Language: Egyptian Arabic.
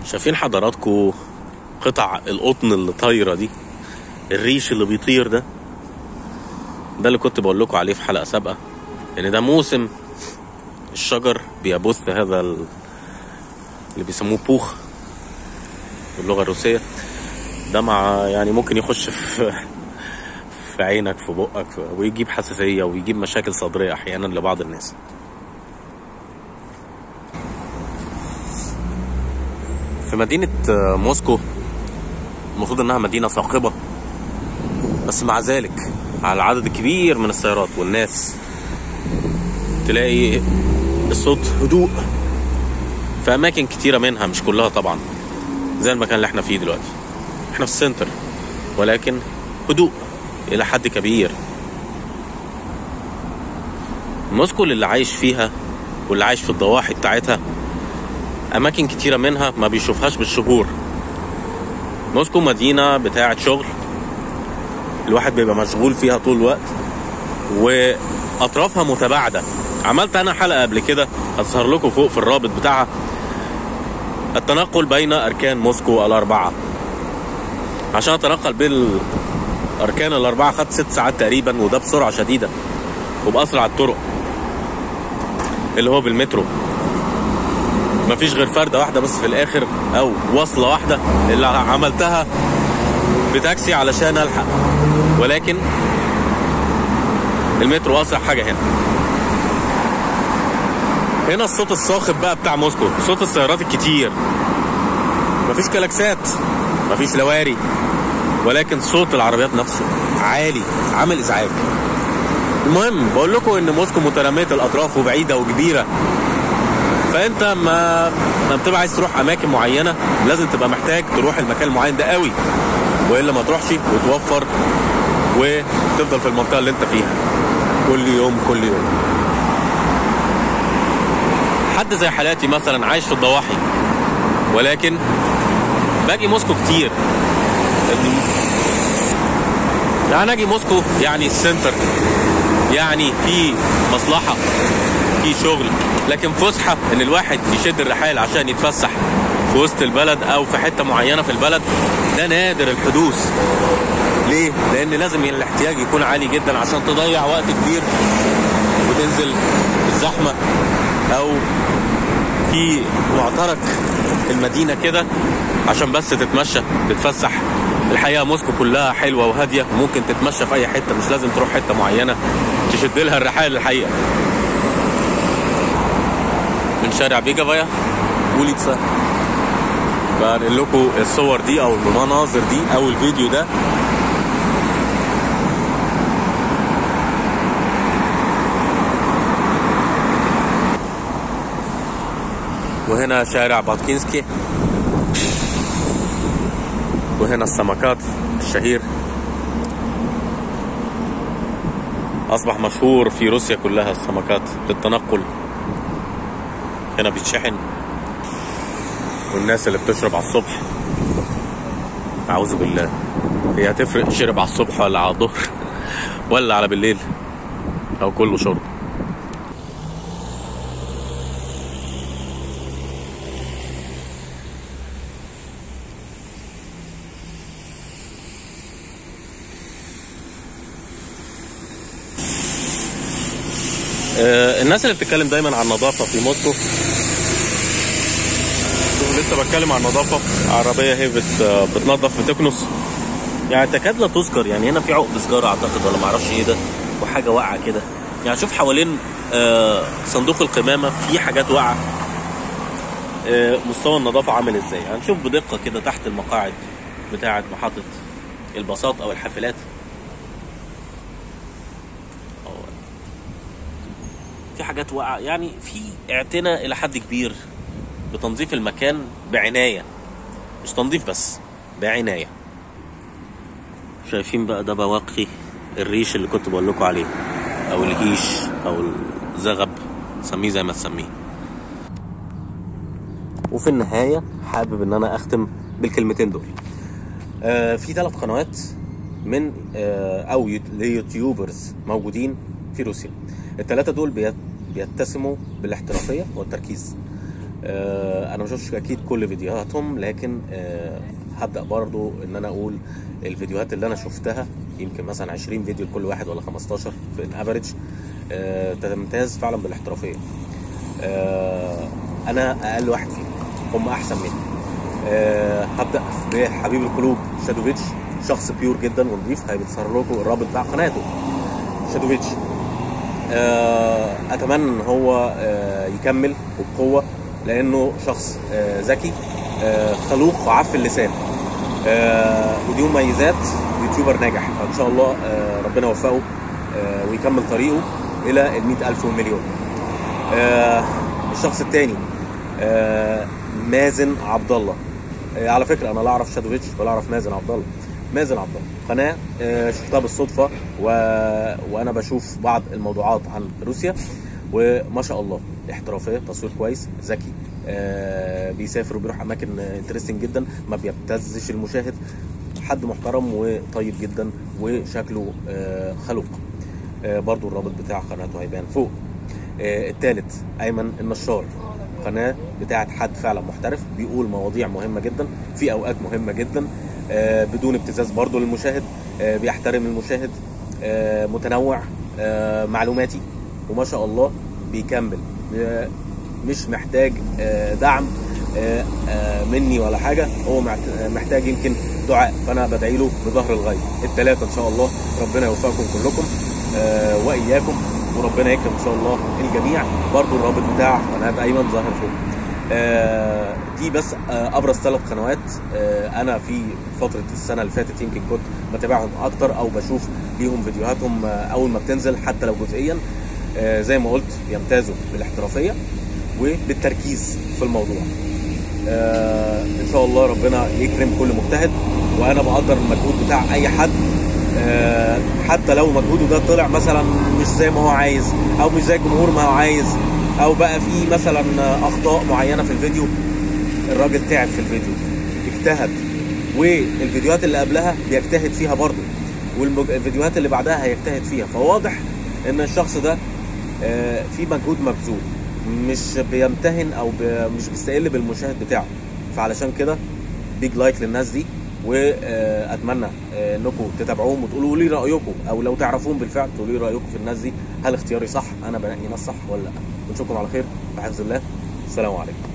شايفين حضراتكم قطع القطن اللي طايره دي الريش اللي بيطير ده ده اللي كنت بقول لكم عليه في حلقه سابقه ان ده موسم الشجر بيبث هذا ال- اللي بيسموه بوخ باللغه الروسيه ده مع يعني ممكن يخش في في عينك في بقك ويجيب حساسيه ويجيب مشاكل صدريه احيانا لبعض الناس في مدينه آه، موسكو المفروض انها مدينه صاخبه بس مع ذلك على العدد الكبير من السيارات والناس تلاقي الصوت هدوء في اماكن كتيره منها مش كلها طبعا زي المكان اللي احنا فيه دلوقتي احنا في السنتر ولكن هدوء الى حد كبير موسكو اللي عايش فيها واللي عايش في الضواحي بتاعتها اماكن كتيره منها ما بيشوفهاش بالشهور موسكو مدينه بتاعه شغل الواحد بيبقى مشغول فيها طول الوقت واطرافها متباعده عملت انا حلقه قبل كده هظهر لكم فوق في الرابط بتاعها التنقل بين اركان موسكو الاربعه عشان اتنقل بين الاركان الاربعه خدت ست ساعات تقريبا وده بسرعه شديده وباسرع الطرق اللي هو بالمترو مفيش غير فرده واحده بس في الاخر او وصله واحده اللي عملتها بتاكسي علشان الحق ولكن المترو اسرع حاجه هنا هنا الصوت الصاخب بقى بتاع موسكو صوت السيارات الكتير مفيش كلاكسات مفيش لواري ولكن صوت العربيات نفسه عالي عامل ازعاج المهم بقول لكم ان موسكو متراميه الاطراف وبعيده وكبيره فانت ما ما بتبقى عايز تروح اماكن معينه لازم تبقى محتاج تروح المكان المعين ده قوي والا ما تروحش وتوفر وتفضل في المنطقه اللي انت فيها كل يوم كل يوم حد زي حالاتي مثلا عايش في الضواحي ولكن باجي موسكو كتير يعني اجي موسكو يعني السنتر يعني في مصلحه في شغل لكن فسحه ان الواحد يشد الرحال عشان يتفسح في وسط البلد او في حته معينه في البلد ده نادر الحدوث ليه؟ لان لازم الاحتياج يكون عالي جدا عشان تضيع وقت كبير وتنزل في الزحمه او في معترك المدينه كده عشان بس تتمشى تتفسح الحقيقه موسكو كلها حلوه وهاديه ممكن تتمشى في اي حته مش لازم تروح حته معينه تشد لها الرحال الحقيقه من شارع بيجافايا وليتسا بنقل لكم الصور دي او المناظر دي او الفيديو ده وهنا شارع باتكينسكي وهنا السمكات الشهير أصبح مشهور في روسيا كلها السمكات للتنقل هنا بيتشحن والناس اللي بتشرب على الصبح أعوذ بالله هي هتفرق شرب على الصبح ولا على الظهر ولا على بالليل أو كله شرب آه، الناس اللي بتتكلم دايما عن النظافه في موسكو لسه بتكلم عن النظافه عربيه هي بت آه، بتنظف بتكنس يعني تكاد لا تذكر يعني هنا في عقد سيجاره اعتقد ولا معرفش ايه ده وحاجه واقعه كده يعني شوف حوالين آه، صندوق القمامه في حاجات واقعه آه، مستوى النظافه عامل ازاي هنشوف بدقه كده تحت المقاعد بتاعه محطه الباصات او الحافلات في حاجات واقعه يعني في اعتناء الى حد كبير بتنظيف المكان بعنايه مش تنظيف بس بعنايه شايفين بقى ده بواقي الريش اللي كنت بقول لكم عليه او الهيش او الزغب سميه زي ما تسميه وفي النهايه حابب ان انا اختم بالكلمتين دول آه في ثلاث قنوات من آه او يوت- ليوتيوبرز موجودين في روسيا الثلاثه دول بيت- بيتسموا بالاحترافيه والتركيز آه، انا ما شفتش اكيد كل فيديوهاتهم لكن آه، هبدا برضو ان انا اقول الفيديوهات اللي انا شفتها يمكن مثلا 20 فيديو لكل واحد ولا 15 في الافريج آه، تمتاز فعلا بالاحترافيه آه، انا اقل واحد فيهم هم احسن مني آه، هبدا بحبيب القلوب شادوفيتش شخص بيور جدا ونضيف هيظهر لكم الرابط بتاع قناته شادوفيتش آه، اتمنى ان هو آه، يكمل وبقوه لانه شخص آه، ذكي آه، خلوق وعف اللسان آه، ودي مميزات يوتيوبر ناجح فان شاء الله آه، ربنا يوفقه آه، ويكمل طريقه الى ال ألف والمليون آه، الشخص الثاني مازن عبد الله آه، على فكره انا لا اعرف شادوفيتش ولا اعرف مازن عبد الله مازن عبد الله قناه آه، شفتها بالصدفه و... وانا بشوف بعض الموضوعات عن روسيا وما شاء الله احترافيه تصوير كويس ذكي آه، بيسافر وبيروح اماكن انترستنج جدا ما بيبتزش المشاهد حد محترم وطيب جدا وشكله آه، خلوق آه، برضو الرابط بتاع قناته هيبان فوق آه، التالت ايمن النشار قناه بتاعت حد فعلا محترف بيقول مواضيع مهمه جدا في اوقات مهمه جدا آه، بدون ابتزاز برضو للمشاهد آه، بيحترم المشاهد آه، متنوع آه، معلوماتي وما شاء الله بيكمل آه، مش محتاج آه، دعم آه، آه، مني ولا حاجه هو معت- آه، محتاج يمكن دعاء فانا بدعي له بظهر الغيب الثلاثه ان شاء الله ربنا يوفقكم كلكم آه، واياكم وربنا يكرم ان شاء الله الجميع برضو الرابط بتاع قناه ايمن ظاهر فوق آه، دي بس آه، ابرز ثلاث قنوات آه، انا في فتره السنه اللي فاتت يمكن كنت بتابعهم اكتر او بشوف ليهم فيديوهاتهم آه، اول ما بتنزل حتى لو جزئيا آه، زي ما قلت يمتازوا بالاحترافيه وبالتركيز في الموضوع آه، ان شاء الله ربنا يكرم كل مجتهد وانا بقدر المجهود بتاع اي حد آه، حتى لو مجهوده ده طلع مثلا مش زي ما هو عايز او مش زي الجمهور ما هو عايز او بقى في مثلا اخطاء معينه في الفيديو الراجل تعب في الفيديو اجتهد والفيديوهات اللي قبلها بيجتهد فيها برضه والفيديوهات اللي بعدها هيجتهد فيها فواضح ان الشخص ده آه، في مجهود مبذول مش بيمتهن او ب- مش بيستقل بالمشاهد بتاعه فعلشان كده بيج لايك للناس دي واتمنى انكم تتابعوهم وتقولوا لي رايكم او لو تعرفوهم بالفعل تقولوا لي رايكم في الناس دي هل اختياري صح انا بنقي ناس صح ولا لا نشوفكم على خير في حفظ الله السلام عليكم